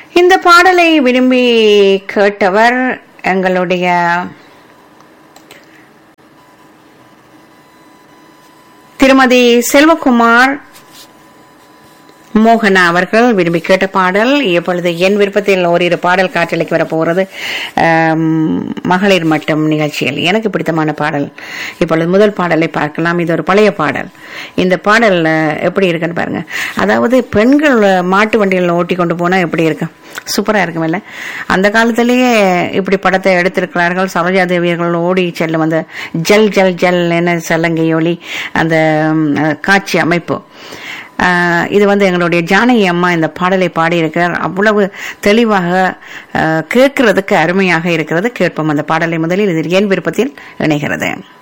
இந்த பாடலை விரும்பி கேட்டவர் எங்களுடைய திருமதி செல்வகுமார் மோகனா அவர்கள் விரும்பி கேட்ட பாடல் இப்பொழுது என் விருப்பத்தில் ஓரிரு பாடல் காற்றலைக்கு வரப்போகிறது ஆம், மகளிர் மட்டம் நிகழ்ச்சியில் எனக்கு பிடித்தமான பாடல் இப்பொழுது முதல் பாடலை பார்க்கலாம் இது ஒரு பழைய பாடல் இந்த பாடல் அஹ், எப்படி இருக்குன்னு பாருங்க அதாவது பெண்கள் அஹ், மாட்டு வண்டிகளில் ஓட்டி கொண்டு போனா எப்படி இருக்கு சூப்பரா இருக்கும் இல்ல அந்த காலத்திலேயே இப்படி படத்தை எடுத்திருக்கிறார்கள் சரோஜா தேவியர்கள் ஓடி செல்லும் அந்த ஜல் ஜல் ஜல் என சல்லங்கை ஒளி அந்த ம், அஹ், காட்சி அமைப்பு ஆஹ் இது வந்து எங்களுடைய ஜானகி அம்மா இந்த பாடலை பாடியிருக்கிறார் அவ்வளவு தெளிவாக ஆஹ் கேட்கிறதுக்கு அருமையாக இருக்கிறது கேட்போம் அந்த பாடலை முதலில் இது என் விருப்பத்தில் இணைகிறது